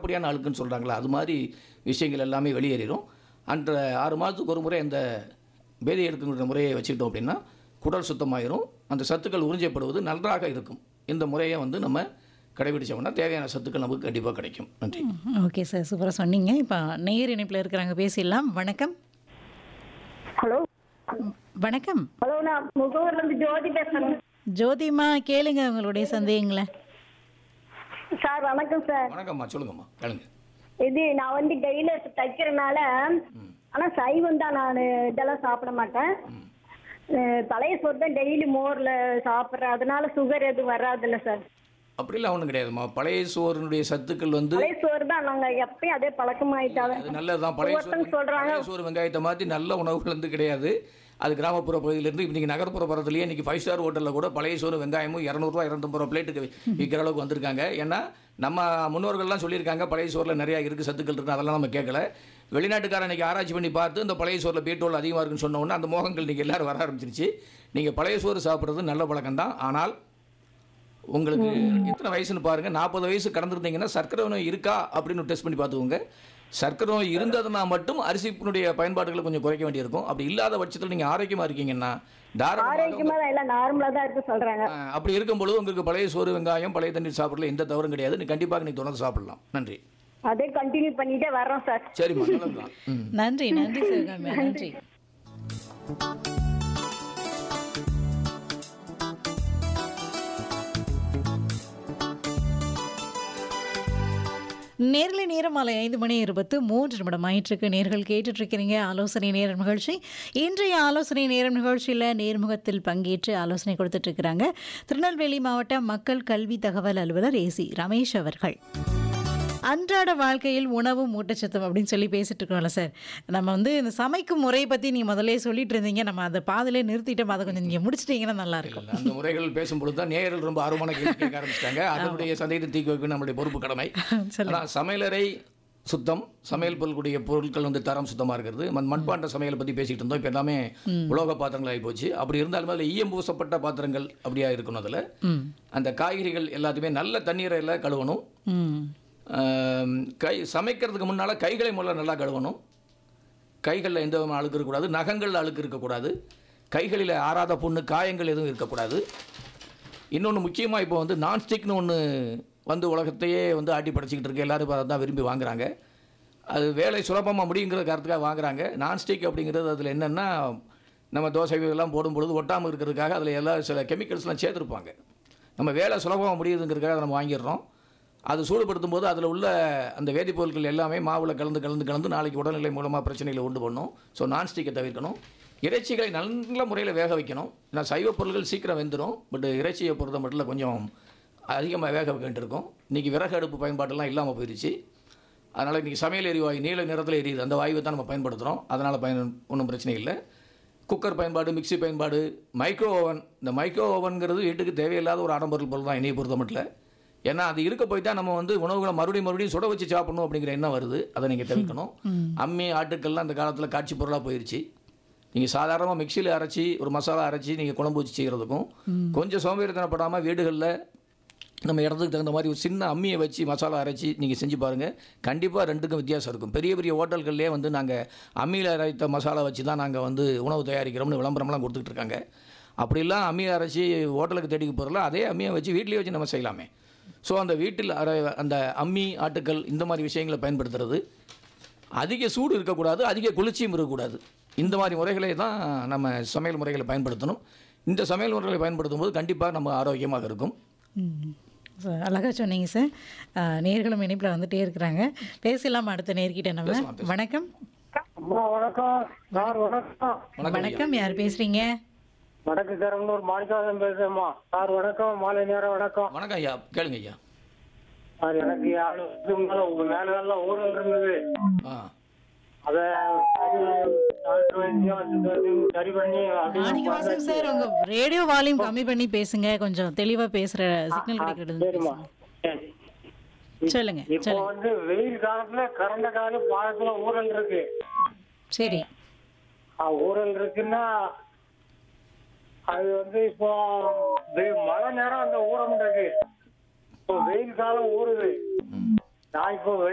அதிகப்படியான அழுக்குன்னு சொல்கிறாங்களா அது மாதிரி விஷயங்கள் எல்லாமே வெளியேறிடும் அன்ற ஆறு மாதத்துக்கு ஒரு முறை அந்த பேதி எடுக்குங்கிற முறையை வச்சுக்கிட்டோம் அப்படின்னா குடல் சுத்தமாயிரும் அந்த சத்துக்கள் உறிஞ்சப்படுவது நன்றாக இருக்கும் இந்த முறையை வந்து நம்ம கடைபிடிச்சோம்னா தேவையான சத்துக்கள் நமக்கு கண்டிப்பாக கிடைக்கும் நன்றி ஓகே சார் சூப்பராக சொன்னீங்க இப்போ நேர் இணைப்பில் இருக்கிறாங்க பேசிடலாம் வணக்கம் ஹலோ வணக்கம் ஹலோ நான் முகவர்ல இருந்து ஜோதி பேசுறேன் ஜோதிமா கேளுங்க உங்களுடைய சந்தேகங்களை சார் வணக்கம் சார் வணக்கம்மா சொல்லுங்கம்மா கேளுங்க இது நான் வந்து டெய்லி தைக்கிறனால ஆனா சைவம் தான் நான் இதெல்லாம் சாப்பிட மாட்டேன் அஹ் பழைய சோறு தான் டெய்லி மோர்ல சாப்பிட்றேன் அதனால சுகர் எதுவும் வராதுல்ல சார் அப்படிலாம் ஒன்றும் கிடையாதும்மா பழைய சோறுனுடைய சத்துக்கள் வந்து பழைய சோறு தான் நாங்க எப்பயும் அதே பழக்கமாயிட்டாலும் அது நல்லதுதான் பழைய சோறு ஒவ்வொருத்தங்க சொல்றாங்க பழைய சோறு வெங்காயத்தை மாற்றி நல்ல உணவுகள் வந்து கிடையாது அது கிராமப்புற பகுதியிலேருந்து இன்றைக்கி நகர்ப்புற பரத்துலேயே இன்றைக்கி ஃபைவ் ஸ்டார் ஹோட்டலில் கூட பழைய சோறு வெங்காயமும் இரநூறுவா இரநூத்தம்பது ரூபா பிளேட்டுக்கு விற்கிற அளவுக்கு வந்திருக்காங்க ஏன்னா நம்ம முன்னோர்கள்லாம் சொல்லியிருக்காங்க பழைய சோறில் நிறையா இருக்குது சத்துக்கள் இருக்குது அதெல்லாம் நம்ம கேட்கல வெளிநாட்டுக்காரன் இன்றைக்கி ஆராய்ச்சி பண்ணி பார்த்து இந்த பழைய சோறில் பீட்டோல் அதிகமாக இருக்குன்னு சொன்ன உடனே அந்த மோகங்கள் இன்றைக்கி எல்லாரும் வர ஆரம்பிச்சிருச்சு நீங்கள் பழைய சோறு சாப்பிட்றது நல்ல பழக்கம் தான் ஆனால் உங்களுக்கு எத்தனை வயசுன்னு பாருங்க நாற்பது வயசு கடந்திருந்தீங்கன்னா சர்க்கரை நோய் இருக்கா அப்படின்னு டெஸ்ட் பண்ணி பார்த்துக்கோங்க சர்க்கரை நோய் இருந்ததுன்னா மட்டும் அரிசிப்பினுடைய பயன்பாடுகளை கொஞ்சம் குறைக்க வேண்டியிருக்கும் அப்படி இல்லாத பட்சத்தில் நீங்கள் ஆரோக்கியமாக இருக்கீங்கன்னா தாராளமாக ஆரோக்கியமா தான் எல்லாம் நார்மலா தான் இருக்கு சொல்றாங்க அஹ், அப்படி இருக்கும் பொழுது உங்களுக்கு பழைய சோறு வெங்காயம் பழைய தண்ணீர் சாப்பிடல எந்த தவறும் கிடையாது நீ கண்டிப்பாக நீ தொடர்ந்து சாப்பிடலாம் நன்றி அதே கண்டினியூ பண்ணிட்டே வர்றோம் சார் சரிம்மா நல்லதுதான் ம் நன்றி நன்றி சிவகாமி நன்றி நேரில் நேரம் மாலை ஐந்து மணி இருபத்து மூன்று நிமிடம் ஆயிற்றுக்கு நேர்கள் கேட்டுட்டு இருக்கிறீங்க ஆலோசனை நேரம் நிகழ்ச்சி இன்றைய ஆலோசனை நேரம் நிகழ்ச்சியில் நேர்முகத்தில் பங்கேற்று ஆலோசனை கொடுத்துட்டு இருக்கிறாங்க திருநெல்வேலி மாவட்ட மக்கள் கல்வி தகவல் அலுவலர் ஏசி ரமேஷ் அவர்கள் அன்றாட வாழ்க்கையில் உணவும் ஊட்டச்சத்தும் அப்படின்னு சொல்லி பேசிட்டு இருக்கோம்ல சார் நம்ம வந்து இந்த சமைக்கும் முறையை பற்றி நீங்கள் முதல்ல சொல்லிட்டு இருந்தீங்க நம்ம அதை பாதிலே நிறுத்திட்டோம் அதை கொஞ்சம் நீங்கள் முடிச்சிட்டீங்கன்னா நல்லா இருக்கும் இல்ல, அந்த முறைகள் பேசும்பொழுது தான் நேயர்கள் ரொம்ப அருமான கேள்வி கேட்க ஆரம்பிச்சிட்டாங்க அதனுடைய சந்தேகத்தை தீர்க்க வைக்கணும் நம்மளுடைய பொறுப்பு கடமை சொல்லுங்க. ஆனால் சமையலறை சுத்தம் சமையல் பொருட்களுடைய பொருட்கள் வந்து தரம் சுத்தமாக இருக்கிறது மண் மண்பாண்ட சமையலை பற்றி பேசிக்கிட்டு இருந்தோம் இப்போ எல்லாமே உலோக பாத்திரங்கள் ஆகி போச்சு அப்படி இருந்தாலும் அதில் ஈயம் பூசப்பட்ட பாத்திரங்கள் அப்படியா இருக்கணும் அதில் ம் அந்த காய்கறிகள் எல்லாத்தையுமே நல்ல தண்ணீரில் கழுவணும் ம் ஆம், கை சமைக்கிறதுக்கு முன்னால் கைகளை முதல்ல நல்லா கழுவணும் கைகளில் எந்த விதமான அழுக்கு இருக்கக்கூடாது நகங்களில் அழுக்கு இருக்கக்கூடாது கைகளில் ஆறாத புண்ணு காயங்கள் எதுவும் இருக்கக்கூடாது இன்னொன்று முக்கியமாக இப்போ வந்து நான்ஸ்டிக்னு ஒன்று வந்து உலகத்தையே வந்து ஆட்டி படைச்சிக்கிட்டு இருக்கு எல்லாரும் இப்போ அதை தான் விரும்பி வாங்குறாங்க அது வேலை சுலபமாக முடியுங்கிற காரணத்துக்காக வாங்குறாங்க நான்ஸ்டிக் அப்படிங்கிறது அதில் என்னென்னா நம்ம தோசை எல்லாம் போடும் பொழுது ஒட்டாமல் இருக்கிறதுக்காக அதில் எல்லா சில கெமிக்கல்ஸ்லாம் சேர்த்துருப்பாங்க நம்ம வேலை சுலபமாக முடியுதுங்கிறதுக்காக நம்ம வாங்கிடுறோம் அது சூடுபடுத்தும் போது அதில் உள்ள அந்த வேதிப்பொருட்கள் எல்லாமே மாவில் கலந்து கலந்து கலந்து நாளைக்கு உடல்நிலை மூலமாக பிரச்சனைகளை உண்டு பண்ணும் ஸோ நான்ஸ்டிக்கை தவிர்க்கணும் இறைச்சிகளை நல்ல முறையில் வேக வைக்கணும் ஏன்னா சைவ பொருட்கள் சீக்கிரம் வெந்துடும் பட் இறைச்சியை பொறுத்த மட்டும் கொஞ்சம் அதிகமாக வேக வைக்க வேண்டியிருக்கும் இன்றைக்கி விறகு அடுப்பு பயன்பாட்டெல்லாம் இல்லாமல் போயிடுச்சு அதனால் இன்றைக்கி சமையல் எரிவாயு நீல நிறத்தில் எரியுது அந்த வாயுவை தான் நம்ம பயன்படுத்துகிறோம் அதனால் பயன் ஒன்றும் பிரச்சனை இல்லை குக்கர் பயன்பாடு மிக்ஸி பயன்பாடு மைக்ரோ ஓவன் இந்த மைக்ரோ ஓவன்கிறது வீட்டுக்கு தேவையில்லாத ஒரு ஆடம்பொருள் பொருள் தான் என்னையை பொறுத்த மட்டும் ஏன்னா அது இருக்க போய் தான் நம்ம வந்து உணவுகளை மறுபடியும் மறுபடியும் சுட வச்சு சாப்பிடணும் அப்படிங்கிற எண்ணம் வருது அதை நீங்கள் தவிர்க்கணும் அம்மி ஆட்டுக்கள்லாம் அந்த காலத்தில் காட்சி பொருளாக போயிருச்சு நீங்கள் சாதாரணமாக மிக்சியில் அரைச்சி ஒரு மசாலா அரைச்சி நீங்கள் குழம்பு வச்சு செய்கிறதுக்கும் கொஞ்சம் சோம்பேறித்தனப்படாமல் வீடுகளில் நம்ம இடத்துக்கு தகுந்த மாதிரி ஒரு சின்ன அம்மியை வச்சு மசாலா அரைச்சி நீங்கள் செஞ்சு பாருங்கள் கண்டிப்பாக ரெண்டுக்கும் வித்தியாசம் இருக்கும் பெரிய பெரிய ஹோட்டல்கள்லேயே வந்து நாங்கள் அம்மியில் அரைத்த மசாலா வச்சு தான் நாங்கள் வந்து உணவு தயாரிக்கிறோம்னு விளம்பரம்லாம் கொடுத்துட்டு இருக்காங்க அப்படிலாம் அம்மியை அரைச்சி ஹோட்டலுக்கு தேடிக்க போகிறல அதே அம்மியை வச்சு வீட்டிலேயே வச்சு நம்ம செய்யலாமே ஸோ அந்த வீட்டில் அரை அந்த அம்மி ஆட்டுக்கள் இந்த மாதிரி விஷயங்களை பயன்படுத்துறது அதிக சூடு இருக்கக்கூடாது அதிக குளிர்ச்சியும் இருக்கக்கூடாது இந்த மாதிரி முறைகளை தான் நம்ம சமையல் முறைகளை பயன்படுத்தணும் இந்த சமையல் முறைகளை பயன்படுத்தும் போது கண்டிப்பாக நம்ம ஆரோக்கியமாக இருக்கும் ம் சார் அழகாக சொன்னீங்க சார் ஆ, நேர்களும் இணைப்பில் வந்துட்டே இருக்கிறாங்க பேசலாம் அடுத்த நேர்கிட்ட நம்ம பேசலாம், பேசலாம். வணக்கம் அம்மா வணக்கம் சார் வணக்கம் வணக்கம் ஐயா. வணக்கம் யார் பேசுறீங்க வடக்கு கரம்பலூர் மாணிக்காதன் பேசுறேம்மா சார் வணக்கம் மாலை நேரம் வணக்கம் வணக்கம் ஐயா கேளுங்க ஐயா சார் எனக்கு ஏழு வருஷத்துக்கு முன்னால உங்க மேல எல்லாம் ஊழல் இருந்தது ஆ அத சரி, டாக்டர் வைத்தியம் அது இது சரி பண்ணி அப்படியே மாணிக்கவாசன் சார் உங்க ரேடியோ வால்யூம் கம்மி பண்ணி பேசுங்க கொஞ்சம் தெளிவா பேசுற சிக்னல் கிடைக்கிறது சரிம்மா சரி. சொல்லுங்க இப்போ சொல்லுங்க வந்து வெயில் காலத்துல கரண்ட கால பாலத்துல ஊழல் இருக்கு சரி ஆ, ஊழல் இருக்குன்னா அது வந்து இப்போ வெ- மழை நேரம் அந்த ஊரம் இருக்கு இப்போ வெயில் காலம் ஊறுது நான் இப்போ